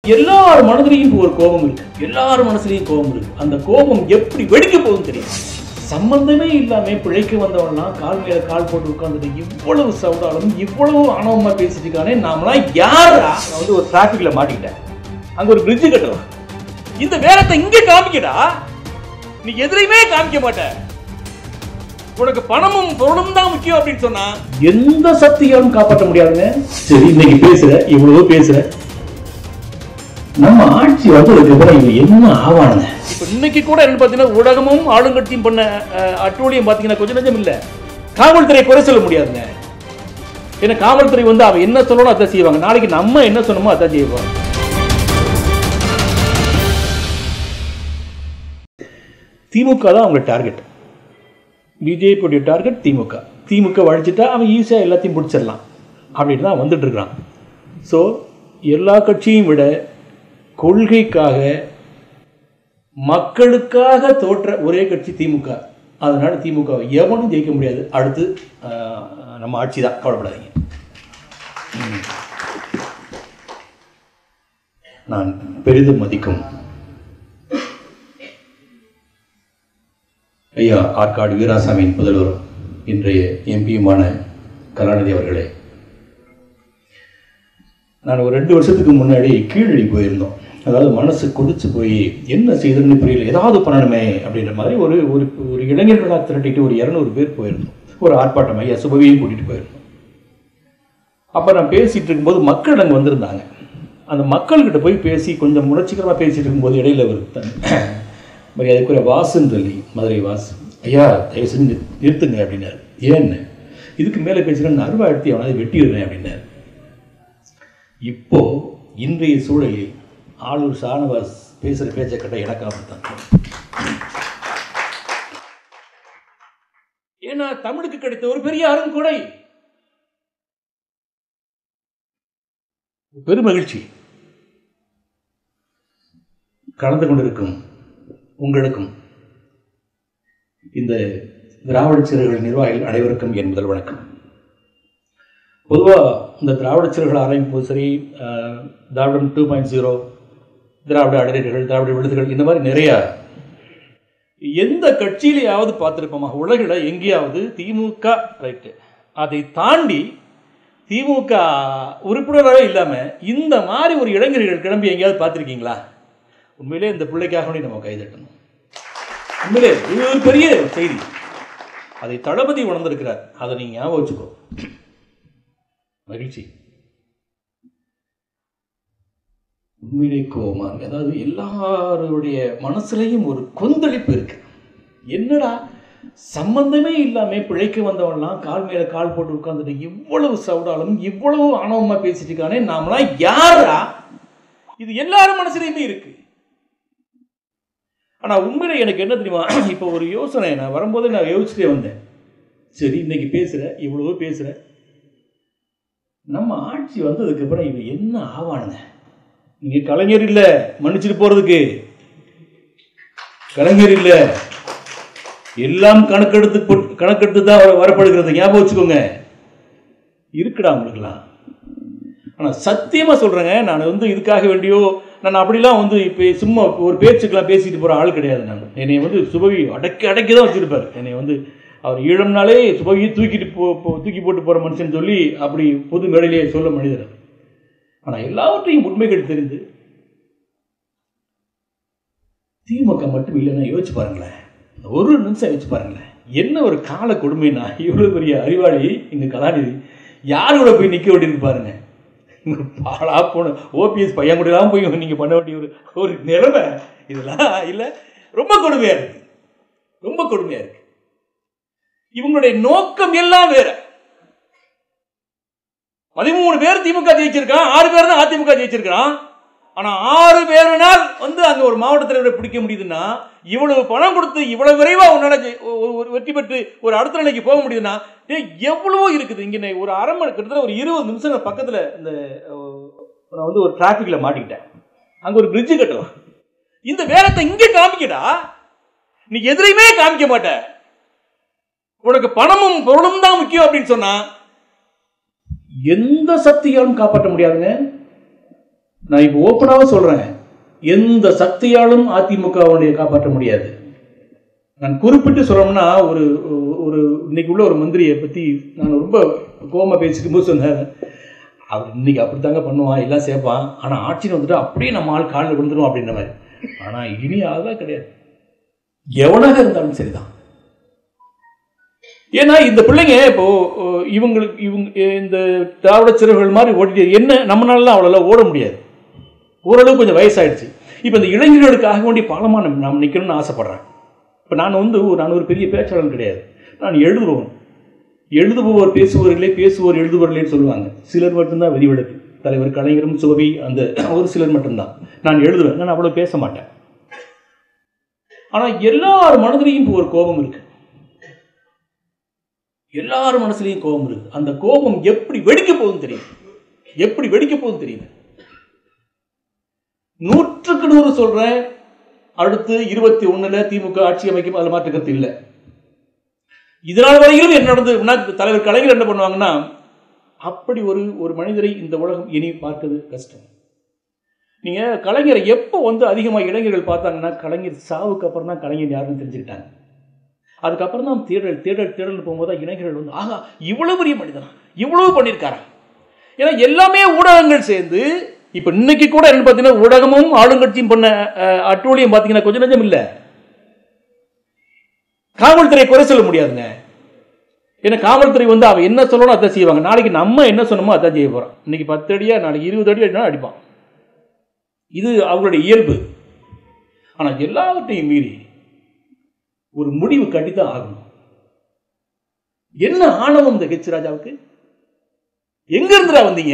எல்லார் மனதிலையும் இப்போ ஒரு கோபம் இருக்கு எல்லார் மனசுலயும் கோபம் இருக்கு அந்த கோபம் எப்படி வெடிக்க போகுதுன்னு தெரியும் சம்பந்தமே இல்லாம பிழைக்க வந்தவன்லாம் கால் மேல கால் போட்டு உட்கார்ந்துட்டு இவ்வளவு சவுடாலும் இவ்வளவு ஆணவமா பேசிட்டு இருக்கானே நாமலாம் யாரா நான் வந்து ஒரு டிராபிக்ல மாட்டிக்கிட்டேன் அங்க ஒரு பிரிட்ஜ் கட்டலாம் இந்த வேலத்தை இங்க காமிக்கடா நீ எதிரையுமே காமிக்க மாட்ட உனக்கு பணமும் பொருளும் தான் முக்கியம் அப்படின்னு சொன்னா எந்த சக்தியாலும் காப்பாற்ற முடியாதுங்க சரி இன்னைக்கு பேசுற இவ்வளவு பேசுற நம்ம ஆட்சி வந்ததுக்கு அப்புறம் இவன் என்ன ஆவானுங்க இப்ப இன்னைக்கு கூட என்ன பாத்தீங்கன்னா ஊடகமும் ஆளுங்கட்சியும் பண்ண அஹ், அட்டூழியம் பாத்தீங்கன்னா கொஞ்சம் நஞ்சம் இல்ல காவல்துறை குறை சொல்ல முடியாதுங்க ஏன்னா காவல்துறை வந்து அவன் என்ன சொல்லணும் அதான் செய்வாங்க நாளைக்கு நம்ம என்ன சொன்னோமோ அதான் செய்வாங்க திமுக தான் அவங்க டார்கெட் பிஜேபியுடைய டார்கெட் திமுக திமுக வழிச்சிட்டா அவன் ஈஸியாக எல்லாத்தையும் பிடிச்சிடலாம் அப்படின்னு தான் வந்துட்டு இருக்கிறான் ஸோ எல்லா கட்சியும் விட கொள்கைக்காக மக்களுக்காக தோற்ற ஒரே கட்சி திமுக அதனால திமுக வை எவனும் ஜெயிக்க முடியாது அடுத்து ஆஹ், நம்ம ஆட்சி தான் கவலைப்படாதீங்க ம். நான் பெரிதும் மதிக்கும் ஐயா ஆற்காடு வீராசாமியின் முதல்வரும் இன்றைய எம்பியுமான கலாநிதி அவர்களே நான் ஒரு ரெண்டு வருஷத்துக்கு முன்னாடி கீழடி போயிருந்தோம் அதாவது மனசு கொதிச்சு போய் என்ன செய்யறதுன்னு புரியல ஏதாவது பண்ணணுமே அப்படின்ற மாதிரி ஒரு ஒரு ஒரு இளைஞர்களாக திரட்டிட்டு ஒரு இரநூறு பேர் போயிருந்தோம் ஒரு ஆர்ப்பாட்டம் ஐயா சுபவியும் கூட்டிகிட்டு போயிருந்தோம் அப்போ நான் பேசிட்டு இருக்கும்போது மக்கள் அங்கே வந்திருந்தாங்க அந்த மக்கள்கிட்ட போய் பேசி கொஞ்சம் உணர்ச்சிகரமாக பேசிட்டு இருக்கும்போது இடையில ஒரு தன் மரியாதைக்குரிய வாசுன்னு சொல்லி மதுரை வாசு ஐயா தயவு செஞ்சு நிறு- நிறுத்துங்க அப்படின்னாரு ஏன்னு இதுக்கு மேலே பேசுகிறேன் நான் அருவா எடுத்து அவனாவது வெட்டிடுவேன் அப்படின்னாரு இப்போ இன்றைய சூழலில் ஆளூர் ஷானவாஸ் பேசுகிற பேச்சை கட்ட எனக்காக தான் ஏன்னா தமிழுக்கு கிடைத்த ஒரு பெரிய அருங்கொடை பெருமகிழ்ச்சி கலந்து கொண்டிருக்கும் உங்களுக்கும் இந்த திராவிட சிறுகள் நிர்வாகிகள் அனைவருக்கும் என் முதல் வணக்கம் பொதுவாக இந்த திராவிட சிறுகள் ஆரம்பிக்கும் போது சரி அஹ், திராவிடம் டூ பாயிண்ட் ஜீரோ திராவிட அடையாளர்கள் திராவிட விடுதல்கள் இந்த மாதிரி நிறையா எந்த கட்சியிலையாவது பார்த்துருப்போமா உலகில் எங்கேயாவது திமுக ரைட்டு அதை தாண்டி திமுக உறுப்பினராகவே இல்லாமல் இந்த மாதிரி ஒரு இளைஞர்கள் கிளம்பி எங்கேயாவது பார்த்துருக்கீங்களா உண்மையிலே இந்த பிள்ளைக்காக வேண்டி நம்ம கைதட்டணும் உண்மையிலே இது ஒரு பெரிய செய்தி அதை தளபதி உணர்ந்திருக்கிறார் அதை நீங்க ஞாபகம் வச்சுக்கோ மகிழ்ச்சி உண்மையிலே கோபமா இருக்கு அதாவது எல்லாருடைய மனசுலையும் ஒரு கொந்தளிப்பு இருக்கு என்னடா சம்பந்தமே இல்லாம பிழைக்க வந்தவன்லாம் கால் மேல கால் போட்டு உட்கார்ந்துட்டு இவ்வளவு சவுடாலும் இவ்வளவு ஆணவமா பேசிட்டு இருக்கானே நாமலாம் யாரா இது எல்லாரும் மனசுலையுமே இருக்கு ஆனா உண்மையில எனக்கு என்ன தெரியுமா இப்போ ஒரு யோசனை நான் வரும்போது நான் யோசிச்சுட்டே வந்தேன் சரி இன்னைக்கு பேசுற இவ்வளவு பேசுற நம்ம ஆட்சி வந்ததுக்கு அப்புறம் இவன் என்ன ஆவானுங்க நீங்க கலைஞர் இல்ல மன்னிச்சுட்டு போறதுக்கு கலைஞர் இல்ல எல்லாம் கணக்கெடுத்து போட்- கணக்கெடுத்து தான் வர- வரப்படுகிறது ஞாபகம் வச்சுக்கோங்க இருக்குடா உங்களுக்குலாம் ஆனா சத்தியமா சொல்றேங்க நான் வந்து இதுக்காக வேண்டியோ நான் அப்படிலாம் வந்து இப்போ சும்மா ஒரு பேச்சுக்கெல்லாம் பேசிட்டு போற ஆள் கிடையாது நான் என்னை வந்து சுபவி அடக்கி அடக்கி தான் வச்சிருப்பார் என்னை வந்து அவர் ஈழம்னாலே சுபவியை தூக்கிட்டு போ போ- தூக்கி போட்டு போற மனுஷன் சொல்லி அப்படி பொது மேடையிலே சொல்ல மனிதர் அவர். ஆனா எல்லாவற்றையும் உண்மைகள் தெரிந்து திமுக மட்டும் இல்லைன்னா யோசிச்சு பாருங்களேன் ஒரு நிமிஷம் யோசிச்சு பாருங்களேன் என்ன ஒரு கால கொடுமைனா இவ்வளவு பெரிய அறிவாளி எங்க கலாநிதி யார் கூட போய் நிக்க வேண்டியிருக்கு பாருங்க பாலா போன ஓபிஎஸ் பையன் கூட எல்லாம் போய் நீங்க பண்ண வேண்டிய ஒரு ஒரு நிலைமை இதெல்லாம் இல்ல ரொம்ப கொடுமையா இருக்கு ரொம்ப கொடுமையா இருக்கு இவங்களுடைய நோக்கம் எல்லாம் வேற பதிமூணு பேர் திமுக ஜெயிச்சிருக்கான் ஆறு பேர் தான் அதிமுக ஜெயிச்சிருக்கான் ஆனா ஆறு பேருனால் வந்து அங்க ஒரு மாவட்ட தலைவரை பிடிக்க முடியுதுன்னா இவ்வளவு பணம் கொடுத்து இவ்வளவு விரைவா உன்னால ஜெயி- ஒ- ஒ- ஒரு வெற்றி பெற்று ஒரு அடுத்த நிலைக்கு போக முடியுதுன்னா டேய், எவ்வளவோ இருக்குது இங்க நான் ஒரு அரை மணி கிட்டத்தட்ட ஒரு இருபது நிமிஷம் நான் பக்கத்துல இந்த அஹ், நான் வந்து ஒரு டிராபிக்ல மாட்டிக்கிட்டேன் அங்க ஒரு பிரிட்ஜ் கட்டலாம் இந்த வேலத்தை இங்க காமிக்கடா நீ எதிரையுமே காமிக்க மாட்ட உனக்கு பணமும் பொருளும் தான் முக்கியம் அப்படின்னு சொன்னா எந்த சக்தியாலும் காப்பாற்ற முடியாதுங்க நான் இப்போ ஓப்பனாக சொல்றேன் எந்த சக்தியாலும் அதிமுகவுடைய காப்பாற்ற முடியாது நான் குறிப்பிட்டு சொல்லணும்னா ஒரு ஒரு இன்னைக்கு உள்ள ஒரு மந்திரியை பற்றி நான் ரொம்ப கோமா பேசிட்டு போது சொன்னேன் அவர் இன்னைக்கு அப்படித்தாங்க பண்ணுவான் எல்லாம் சேர்ப்பான் ஆனால் ஆட்சின்னு வந்துட்டு அப்படியே நம்ம ஆள் காலில் விழுந்துடும் அப்படின்ற மாதிரி ஆனால் இனி அதெல்லாம் கிடையாது எவனாக இருந்தாலும் சரிதான் ஏன்னா இந்த பிள்ளைங்க இப்போ அஹ், இவங்களுக்கு இவங்க இந்த திராவிட சிறுவர்கள் மாதிரி ஓடிட்டு என்ன நம்மளால அவ்வளோ ஓட முடியாது ஓரளவு கொஞ்சம் வயசாயிடுச்சு இப்போ இந்த இளைஞர்களுக்காக வேண்டிய பாலமாக நம்ம நாம் நிற்கணும்னு ஆசைப்படுறேன் இப்போ நான் வந்து ஒரு- நான் ஒரு பெரிய பேச்சாளர் கிடையாது நான் எழுதுபவன் எழுதுபவர் பேசுபவர்களே பேசுவோர் எழுதுபவர்களேன்னு சொல்லுவாங்க சிலர் மட்டும்தான் வெறிவிளக்கு தலைவர் கலைஞரும் சுகவி அந்த ஒரு சிலர் மட்டும்தான் நான் எழுதுவேன் நான் அவ்வளோ பேச மாட்டேன் ஆனால் எல்லார் மனதிலையும் இப்போ ஒரு கோபம் இருக்கு எல்லார் மனசுலையும் கோபம் இருக்கு அந்த கோபம் எப்படி வெடிக்க போகுதுன்னு தெரியும் எப்படி வெடிக்க போகுதுன்னு தெரியுது நூற்றுக்கு நூறு சொல்றேன் அடுத்து இருபத்தி ஒண்ணுல திமுக ஆட்சி அமைக்கும் அதில் மாற்று கருத்து இல்லை இதனால் வரையிலும் என்ன நடந்ததுன்னா தலைவர் கலைஞர் என்ன பண்ணுவாங்கன்னா அப்படி ஒரு ஒரு மனிதரை இந்த உலகம் இனி பார்க்கிறது கஷ்டம் நீங்க கலைஞரை எப்போ வந்து அதிகமாக இளைஞர்கள் பார்த்தாங்கன்னா கலைஞர் சாவுக்கு அப்புறம் தான் கலைஞர் யாருன்னு தெரிஞ்சுக்கிட்டாங்க அதுக்கப்புறம் தான் தேடல் தேடல் தேடல் போகும்போது தான் இளைஞர்கள் வந்து ஆகா இவ்வளவு பெரிய மனிதனா இவ்வளவு பண்ணியிருக்காரா ஏன்னா எல்லாமே ஊடகங்கள் சேர்ந்து இப்போ இன்னைக்கு கூட என்ன பார்த்தீங்கன்னா ஊடகமும் ஆளுங்கட்சியும் பண்ண அஹ், அட்டூழியம் பார்த்தீங்கன்னா கொஞ்சம் நஞ்சம் இல்லை காவல்துறை குறை சொல்ல முடியாதுங்க ஏன்னா காவல்துறை வந்து அவன் என்ன சொல்லணும் அதான் செய்வாங்க நாளைக்கு நம்ம என்ன சொன்னோமோ அதான் செய்ய போறோம் இன்னைக்கு பத்து அடியா நாளைக்கு இருபது அடி அடினா அடிப்பான் இது அவங்களுடைய இயல்பு ஆனா எல்லாவற்றையும் மீறி ஒரு முடிவு கட்டித்தான் ஆகணும் என்ன ஆணவம் இந்த ஹெச் ராஜாவுக்கு எங்க இருந்துடா வந்தீங்க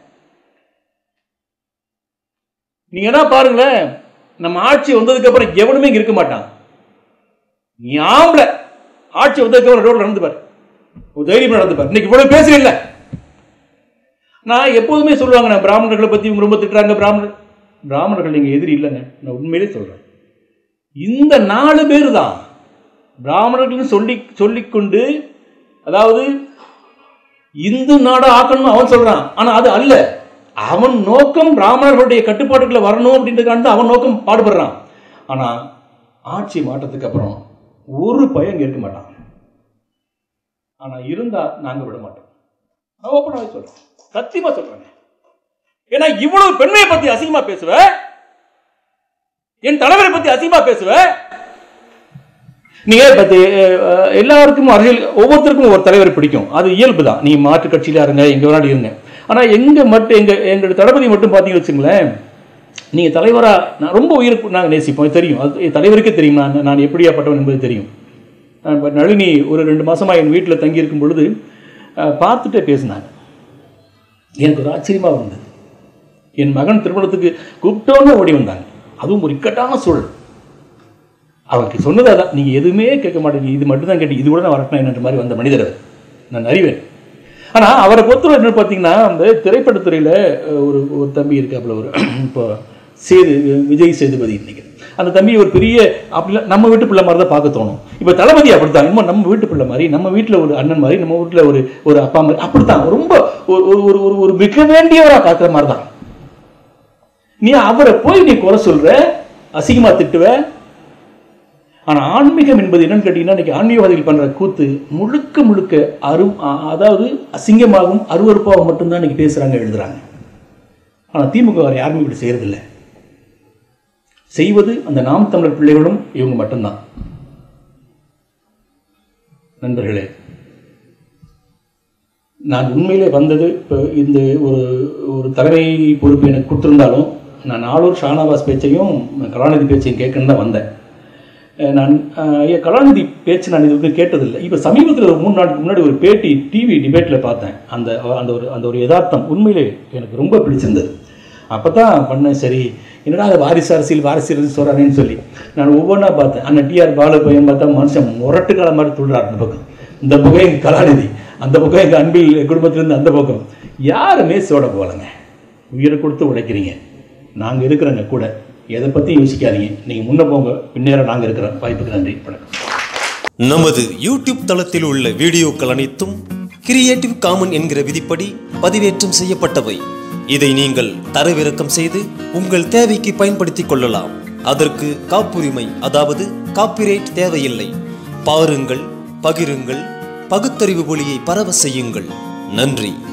நீங்க என்ன பாருங்களேன் நம்ம ஆட்சி வந்ததுக்கு அப்புறம் எவனுமே இங்க இருக்க மாட்டான் நீ ஆம்பளை ஆட்சி வந்ததுக்கு அப்புறம் ரோட்ல நடந்து பாரு ஒரு தைரியம் நடந்து பாரு இன்னைக்கு இவ்வளவு பேசுறீல்ல நான் எப்போதுமே சொல்லுவாங்க நான் பிராமணர்களை பத்தி இவங்க ரொம்ப திட்டுறாங்க பிராமணர் பிராமணர்கள் நீங்க எதிரி இல்லைங்க நான் உண்மையிலே சொல்றேன் இந்த நாலு பேர் தான் பிராமணர்கள்னு சொல்லி சொல்லிக்கொண்டு அதாவது இந்து நாடா ஆக்கணும்னு அவன் சொல்றான் ஆனா அது அல்ல அவன் நோக்கம் பிராமணர்களுடைய கட்டுப்பாட்டுக்குள்ள வரணும் அப்படின்றதுக்காக தான் அவன் நோக்கம் பாடுபடுறான் ஆனா ஆட்சி மாற்றத்துக்கு அப்புறம் ஒரு பையன் இங்க இருக்க மாட்டான் ஆனா இருந்தா நாங்க விட மாட்டோம் நான் ஓப்பனாக சொல்றேன் சத்தியமா சொல்றேன் ஏன்னா இவ்வளவு பெண்மையை பத்தி அசிங்கமா பேசுவ என் தலைவரை பத்தி அசிங்கமா பேசுவ நீங்க பத்தி அஹ், எல்லாருக்கும் அரசியல் ஒவ்வொருத்தருக்கும் ஒரு தலைவர் பிடிக்கும் அது இயல்பு தான் நீ மாற்று கட்சியில இருங்க எங்க வேணாலும் இருங்க ஆனா எங்க மட்டும் எங்க எங்களோட தளபதி மட்டும் பாத்தீங்கன்னு வச்சுங்களேன் நீங்க தலைவரா நான் ரொம்ப உயிருக்கு நாங்கள் நேசிப்போம் இது தெரியும் அது தலைவருக்கே தெரியும் நான் நான் எப்படியாப்பட்டவன் என்பது தெரியும் நான் இப்ப நளினி ஒரு ரெண்டு மாசமா என் வீட்டில் தங்கி இருக்கும் பொழுது அஹ், பார்த்துட்டே பேசினாங்க எனக்கு ஒரு ஆச்சரியமா இருந்தது என் மகன் திருமணத்துக்கு கூப்பிட்டோன்னு ஓடி வந்தாங்க அதுவும் ஒரு இக்கட்டான சூழல் அவருக்கு சொன்னது அதான் நீங்கள் எதுவுமே கேட்க மாட்டீங்க இது மட்டும் தான் கேட்டு இது கூட நான் வரட்டும் என்ற மாதிரி வந்த மனிதர் அவர் நான் அறிவேன் ஆனால் அவரை பொறுத்தவரை என்ன பார்த்தீங்கன்னா அந்த திரைப்படத்துறையில் ஒரு ஒரு தம்பி இருக்காப்புல ஒரு இப்போ சேது விஜய் சேதுபதி இன்னைக்கு அந்த தம்பி ஒரு பெரிய அப்படிலாம் நம்ம வீட்டு பிள்ளை மாதிரி தான் பார்க்க தோணும் இப்போ தளபதி அப்படித்தான் இன்னும் நம்ம வீட்டு பிள்ளை மாதிரி நம்ம வீட்டில் ஒரு அண்ணன் மாதிரி நம்ம வீட்டில் ஒரு ஒரு அப்பா மாதிரி அப்படித்தான் ரொம்ப ஒரு ஒரு ஒரு ஒரு ஒரு மிக வேண்டியவராக பார்க்குற மாதிரி தான் நீ அவரை போய் நீ குறை சொல்ற அசிங்கமா திட்டுவ ஆனா ஆன்மீகம் என்பது என்னன்னு கேட்டீங்கன்னா இன்னைக்கு ஆன்மீகவாதிகள் பண்ற கூத்து முழுக்க முழுக்க அரு அ- அதாவது அசிங்கமாகவும் அருவருப்பாகவும் மட்டும்தான் இன்னைக்கு பேசுறாங்க எழுதுறாங்க ஆனா திமுக வேற யாருமே இப்படி செய்யறதில்ல செய்வது அந்த நாம் தமிழர் பிள்ளைகளும் இவங்க மட்டும்தான் நண்பர்களே நான் உண்மையிலே வந்தது இப்போ இந்த ஒரு ஒரு தலைமை பொறுப்பு எனக்கு கொடுத்துருந்தாலும் நான் நாளூர் ஷானவாஸ் பேச்சையும் கலாநிதி பேச்சையும் கேட்கணுன்னு தான் வந்தேன் அஹ் நான் அஹ், ஐயா கலாநிதி பேச்சு நான் இது வரைக்கும் கேட்டதில்லை இப்போ சமீபத்தில் ஒரு மூணு நாளுக்கு முன்னாடி ஒரு பேட்டி டிவி டிபேட்டில் பார்த்தேன் அந்த அந்த ஒரு அந்த ஒரு யதார்த்தம் உண்மையிலே எனக்கு ரொம்ப பிடிச்சிருந்தது அப்போ தான் பண்ணேன் சரி என்னடா அது வாரிசு அரசியல் வாரிசு அரசியல் சொல்கிறானேன்னு சொல்லி நான் ஒவ்வொன்றா பார்த்தேன் அண்ணன் டிஆர் பாலு பையன் பார்த்தா மனுஷன் முரட்டு காலம் மாதிரி துள்ளார் அந்த பக்கம் இந்த பக்கம் எங்கள் கலாநிதி அந்த பக்கம் எங்கள் அன்பில் குடும்பத்திலேருந்து அந்த பக்கம் யாருமே சோட போகலைங்க உயிரை கொடுத்து உழைக்கிறீங்க நாங்கள் இருக்கிறோங்க கூட எதை பற்றியும் யோசிக்காதீங்க நீங்கள் முன்ன போங்க பின்னேற நாங்கள் இருக்கிறோம் வாய்ப்புக்கு நன்றி வணக்கம் நமது யூடியூப் தளத்தில் உள்ள வீடியோக்கள் அனைத்தும் கிரியேட்டிவ் காமன் என்கிற விதிப்படி பதிவேற்றம் செய்யப்பட்டவை இதை நீங்கள் தரவிறக்கம் செய்து உங்கள் தேவைக்கு பயன்படுத்திக் கொள்ளலாம் அதற்கு காப்புரிமை அதாவது காப்பிரைட் தேவையில்லை பாருங்கள் பகிருங்கள் பகுத்தறிவு ஒளியை பரவ செய்யுங்கள் நன்றி